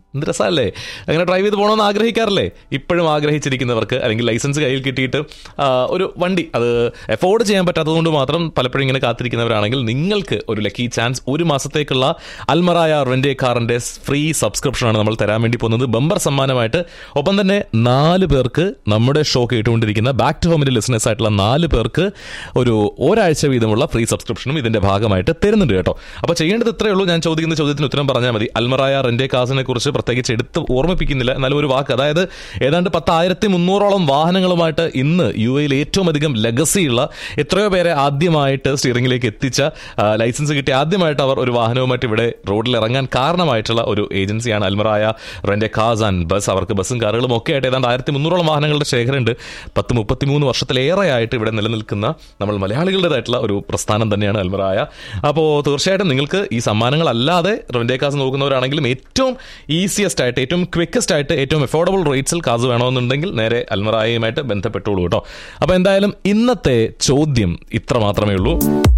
എന്ത് രസമല്ലേ അങ്ങനെ ഡ്രൈവ് ചെയ്ത് പോകണമെന്ന് ആഗ്രഹിക്കാറില്ലേ ഇപ്പോഴും ആഗ്രഹിച്ചിരിക്കുന്നവർക്ക് അല്ലെങ്കിൽ ലൈസൻസ് കയ്യിൽ കിട്ടിയിട്ട് ആ, ഒരു വണ്ടി അത് എഫോർഡ് ചെയ്യാൻ പറ്റാത്തതുകൊണ്ട് മാത്രം പലപ്പോഴും ഇങ്ങനെ കാത്തിരിക്കുന്നവരാണെങ്കിൽ നിങ്ങൾക്ക് ഒരു ലക്കി ചാൻസ് ഒരു മാസത്തേക്കുള്ള അൽമറായ റെൻഡേ കാറിന്റെ ഫ്രീ സബ്സ്ക്രിപ്ഷനാണ് നമ്മൾ തരാൻ വേണ്ടി പോകുന്നത് ബമ്പർ സമ്മാനമായിട്ട് ഒപ്പം തന്നെ നാല് പേർക്ക് നമ്മുടെ ഷോ കേട്ടുകൊണ്ടിരിക്കുന്ന ബാക്ക് ടു ഹോമിന്റെ ലിസണേഴ്സ് ആയിട്ടുള്ള നാല് പേർക്ക് ഒരു ഒരാഴ്ച വീതമുള്ള ഫ്രീ സബ്സ്ക്രിപ്ഷനും ഇതിന്റെ ഭാഗമായിട്ട് തരുന്നുണ്ട് കേട്ടോ അപ്പോൾ ചെയ്യേണ്ടത് ഇത്രയേ ഉള്ളൂ ഞാൻ ചോദിക്കുന്ന ചോദ്യത്തിന് ഉത്തരം പറഞ്ഞാൽ മതി അൽമറായ റെൻഡേ കാസിനെ കുറിച്ച് പ്രത്യേകിച്ച് എടുത്ത് ഓർമ്മിപ്പിക്കുന്നില്ല എന്നാലും ഒരു വാക്ക് അതായത് ഏതാണ്ട് പത്തായിരത്തി മുന്നൂറോളം വാഹനങ്ങളുമായിട്ട് ഇന്ന് യു എയിൽ ഏറ്റവും അധികം ലെഗസിയുള്ള എത്രയോ പേരെ ആദ്യമായിട്ട് സ്റ്റിയറിംഗിലേക്ക് എത്തിച്ച ആ, ലൈസൻസ് കിട്ടി ആദ്യമായിട്ട് അവർ ഒരു വാഹനവുമായിട്ട് ഇവിടെ റോഡിൽ ഇറങ്ങാൻ കാരണമായിട്ടുള്ള ഒരു ഏജൻസിയാണ് അൽമറായ റെന്റെ കാസ് ആൻഡ് ബസ് അവർക്ക് ബസ്സും കാറുകളും ഒക്കെ ആയിട്ട് ഏതാണ്ട് ആയിരത്തി മുന്നൂറോളം വാഹനങ്ങളുടെ ശേഖരമുണ്ട് പത്ത് മുപ്പത്തിമൂന്ന് വർഷത്തിലേറെയായിട്ട് ഇവിടെ നിലനിൽക്കുന്ന നമ്മൾ മലയാളികളുടേതായിട്ടുള്ള ഒരു പ്രസ്ഥാനം തന്നെയാണ് അൽമറായ അപ്പോൾ തീർച്ചയായിട്ടും നിങ്ങൾക്ക് ഈ സമ്മാനങ്ങളല്ലാതെ റെന്റെ കാസ് നോക്കുന്നവരാണെങ്കിലും ഏറ്റവും ഈസിയസ്റ്റ് ആയിട്ട് ഏറ്റവും ക്വിക്കസ്റ്റ് ആയിട്ട് ഏറ്റവും അഫോർഡബിൾ റേറ്റ്സിൽ കാസ് വേണമെന്നുണ്ടെങ്കിൽ നേരെ അൽമറായയുമായിട്ട് ബന്ധപ്പെട്ടോളൂ കേട്ടോ അപ്പോൾ എന്തായാലും ഇന്നത്തെ ചോദ്യം ഇത്ര മാത്രമേ ഉള്ളൂ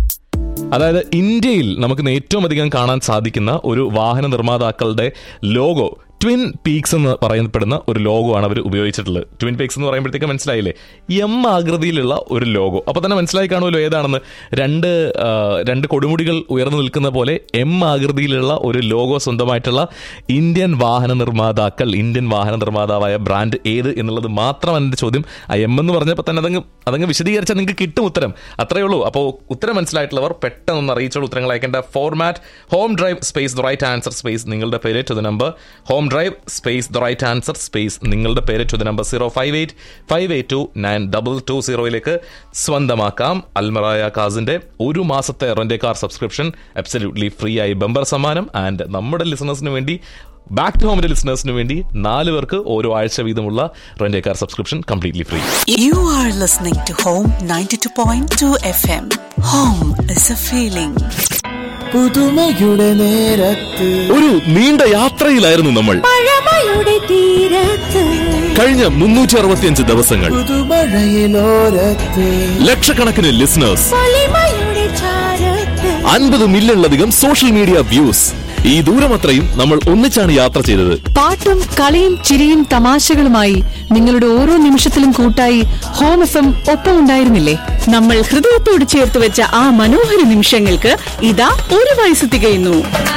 അതായത് ഇന്ത്യയിൽ നമുക്ക് ഇന്ന് ഏറ്റവും അധികം കാണാൻ സാധിക്കുന്ന ഒരു വാഹന നിർമ്മാതാക്കളുടെ ലോഗോ ട്വിൻ പീക്സ് എന്ന് പറയപ്പെടുന്ന ഒരു ലോഗോ ആണ് അവർ ഉപയോഗിച്ചിട്ടുള്ളത് ട്വിൻ പീക്സ് എന്ന് പറയുമ്പോഴത്തേക്ക് മനസ്സിലായില്ലേ എം ആകൃതിയിലുള്ള ഒരു ലോഗോ അപ്പോൾ തന്നെ മനസ്സിലായി കാണുമല്ലോ ഏതാണെന്ന് രണ്ട് ആ, രണ്ട് കൊടുമുടികൾ ഉയർന്നു നിൽക്കുന്ന പോലെ എം ആകൃതിയിലുള്ള ഒരു ലോഗോ സ്വന്തമായിട്ടുള്ള ഇന്ത്യൻ വാഹന നിർമ്മാതാക്കൾ ഇന്ത്യൻ വാഹന നിർമ്മാതാവായ ബ്രാൻഡ് ഏത് എന്നുള്ളത് മാത്രമാണ് എൻ്റെ ചോദ്യം ആ എം എന്ന് പറഞ്ഞപ്പോൾ തന്നെ അതങ്ങ് അതങ്ങ് വിശദീകരിച്ചാൽ നിങ്ങൾക്ക് കിട്ടും ഉത്തരം അത്രയേ ഉള്ളൂ അപ്പോൾ ഉത്തരം മനസ്സിലായിട്ടുള്ളവർ പെട്ടെന്ന് അറിയിച്ചോളൂ ഉത്തരങ്ങൾ അയക്കേണ്ട format home drive space the right answer space നിങ്ങളുടെ പേര് to the number home drive space the right answer space നിങ്ങളുടെ പേര് to the number zero five eight five eight two nine double two സീറോയിലേക്ക് സ്വന്തമാക്കാം അൽമറായ കാസിന്റെ ഒരു മാസത്തെ rent car subscription absolutely free ആയി ബമ്പർ സമ്മാനം ആൻഡ് നമ്മുടെ ലിസണേഴ്സിന് വേണ്ടി ബാക്ക് ടു ഹോമിന്റെ ലിസണേഴ്സിന് വേണ്ടി നാല് പേർക്ക് ഓരോ ആഴ്ച വീതമുള്ള rent car subscription completely free You are listening to Home 92.2 FM. Home is a feeling. പുതുമയുടെ നേരത്ത് ഒരു നീണ്ട യാത്രയിലായിരുന്നു നമ്മൾ പഴമയുടെ തീരത്ത് കഴിഞ്ഞ മുന്നൂറ്റി അറുപത്തിയഞ്ച് ദിവസങ്ങൾ പുതുമഴയിലോരത്ത് ലക്ഷക്കണക്കിന് ലിസണേഴ്സ് പൊലിമയുടെ ചാരത്ത് അൻപത് മില്യണിലധികം സോഷ്യൽ മീഡിയ വ്യൂസ് ഈ ദൂരമത്രയും നമ്മൾ ഒന്നിച്ചാണ് യാത്ര ചെയ്തത് പാട്ടും കളിയും ചിരിയും തമാശകളുമായി നിങ്ങളുടെ ഓരോ നിമിഷത്തിലും കൂട്ടായി ഹോം എഫ് എം ഒപ്പം ഉണ്ടായിരുന്നില്ലേ നമ്മൾ ഹൃദയത്തോട് ചേർത്ത് വെച്ച ആ മനോഹര നിമിഷങ്ങൾക്ക് ഇതാ ഒരു വയസ്സ് തികയുന്നു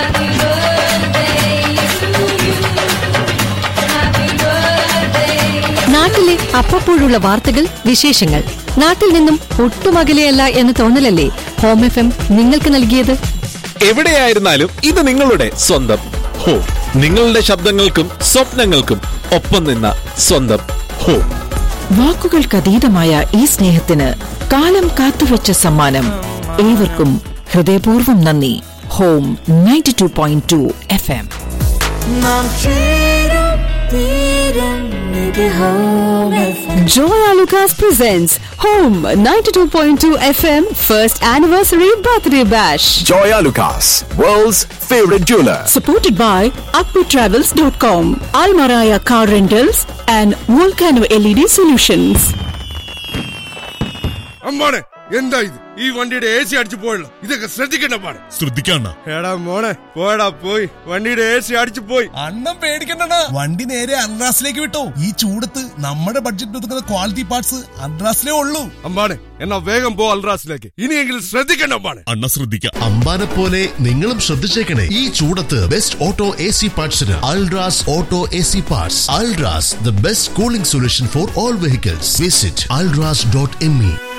നാട്ടിലെ അപ്പപ്പോഴുള്ള വാർത്തകൾ വിശേഷങ്ങൾ നാട്ടിൽ നിന്നും ഒട്ടും അകലെയല്ല എന്ന തോന്നലല്ലേ ഹോം എഫ് എം നിങ്ങൾക്ക് നൽകിയത് എവിടെയായിരുന്നാലും ഇത് നിങ്ങളുടെ സ്വന്തം ഹോ നിങ്ങളുടെ ശബ്ദങ്ങൾക്കും സ്വപ്നങ്ങൾക്കും ഒപ്പം നിന്ന സ്വന്തം ഹോ വാക്കുകൾക്കതീതമായ ഈ സ്നേഹത്തിന് കാലം കാത്തുവച്ച സമ്മാനം ഏവർക്കും ഹൃദയപൂർവ്വം നന്ദി home ninety two point two F M നാം ചേരും തീരും ഇത് home FM. Joya Lucas presents Home 92.2 FM First Anniversary Birthday Bash. Joya Lucas, world's favorite jeweler. Supported by AkpiTravels.com, Almaraya Car Rentals, and Volcano LED Solutions. അമ്മാണെ എന്താ ഇത് ഈ വണ്ടിയുടെ A C അടിച്ചു പോയല്ലോ ഇതൊക്കെ ശ്രദ്ധിക്കണ്ട പാടെ ശ്രദ്ധിക്കണ്ട എടാ മോളെ പോടാ പോയി വണ്ടിയുടെ എ സി അടിച്ചു പോയി അണ്ണം പേടിക്കണ്ട വണ്ടി നേരെ അൺറാസിലേക്ക് വിട്ടോ ഈ ചൂടത്ത് നമ്മുടെ ബഡ്ജറ്റ് ഒതുക്കുന്ന ക്വാളിറ്റി പാർട്സ് അൺറാസിലേ ഉള്ളൂ അമ്പാണെ എന്നാ വേഗം പോ അൽറാസിലേക്ക് ഇനിയെങ്കിലും ശ്രദ്ധിക്കണ്ട അമ്പാണെ അണ്ണ ശ്രദ്ധിക്കാം അമ്പാനെ പോലെ നിങ്ങളും ശ്രദ്ധിച്ചേക്കണേ ഈ ചൂടത്ത് ബെസ്റ്റ് ഓട്ടോ എ സി പാർട്സിന് Ultras auto A C parts Ultras the best cooling solution for all vehicles visit Ultras dot M E